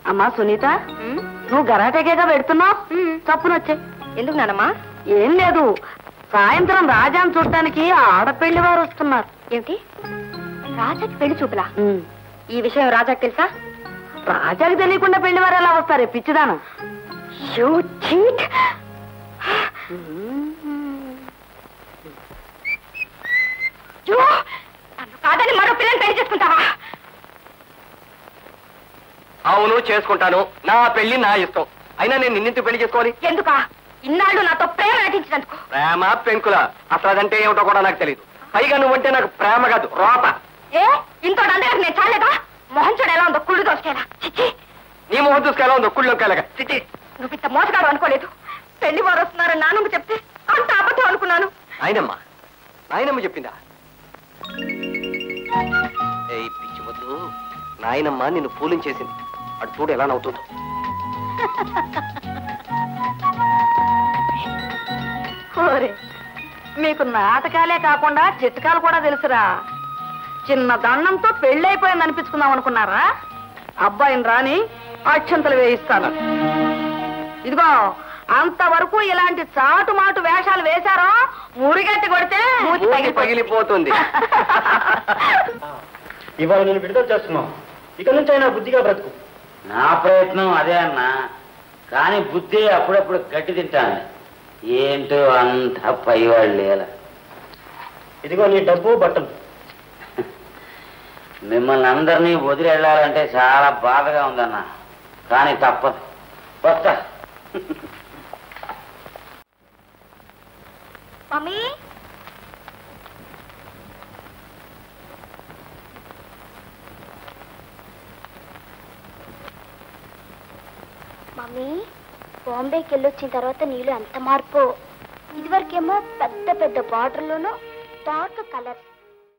అమ్మా సునీత నువ్వు గరాటేగా పెడుతున్నావు తప్పునొచ్చే ఎందుకు నానమ్మా ఏం లేదు సాయంత్రం రాజాను చూడటానికి ఆడపెళ్లి వారు వస్తున్నారు ఏమిటి రాజాకి పెళ్లి చూపులా ఈ విషయం రాజాకి తెలుసా రాజాకి తెలియకుండా పెళ్లి వారు ఎలా వస్తారే పిచ్చిదాను యూ చీట్ యూ నన్ను కాదని మరో పిల్లని పెళ్లి చేసుకుంటావా అవును చేసుకుంటాను నా పెళ్లి నా ఇష్టం అయినా నేను నిన్నింటి పెళ్లి చేసుకోవాలి ఎందుకా ఇన్నాళ్ళు నాతో ప్రేమ నటించినందుకు ప్రేమ పెంకుల అసలు అదంటే ఏమిటో కూడా నాకు తెలియదు పైగా నువ్వంటే నాకు ప్రేమ కాదు రోత ఏ ఇంతో అందరికి నేను చాలేదా మొహం చూడు ఎలా ఉందో కుళ్ళు దోసుకేలా చిచ్చి నీ మొహం చూసుకెలా ఉందో కుళ్ళు కాలగా చిట్టి నువ్వు ఇంత మోసగాడు అనుకోలేదు పెళ్లి వారు వస్తున్నారని నాన్నమ్మ చెప్తే అంత అబద్ధం అనుకున్నాను నాయనమ్మ నాయనమ్మ చెప్పిందా ఏయ్ పిచ్చి ముద్దు నాయనమ్మ నిన్ను పూలించేసింది అటు చూడు ఎలా నవ్వుతుందో ఓరే మీకు నాటకాలే కాకుండా చిట్కాలు కూడా తెలుసురా చిన్న దండంతో పెళ్ళైపోయింది అనిపించుకుందాం అనుకున్నారా అబ్బాయిని రాని అక్షంతలు వేయిస్తాను ఇదిగో అంతవరకు ఇలాంటి చాటు మాటు వేషాలు వేశారో మురిగట్టి కొడితే మూతి మూతి పగిలిపోతుంది ఇవాళ నేను విడుదల చేస్తున్నావు ఇక నుంచి అయినా బుద్ధిగా బ్రతుకు నా ప్రయత్నం అదే అన్నా కానీ బుద్ధి అప్పుడప్పుడు గట్టి తింటాను ఏంటో అంత పైవాళ్ళు లేల ఇదిగో నీ డబ్బు బట్టలు మిమ్మల్ని అందరినీ వదిలి వెళ్ళాలంటే చాలా బాధగా ఉందన్న కానీ తప్పదు వస్తా మమ్మీ మమ్మీ బాంబేకి వెళ్ళొచ్చిన తర్వాత నీళ్ళు ఎంత మార్పు ఇదివరకేమో పెద్ద పెద్ద బార్డర్లోనూ డార్క్ కలర్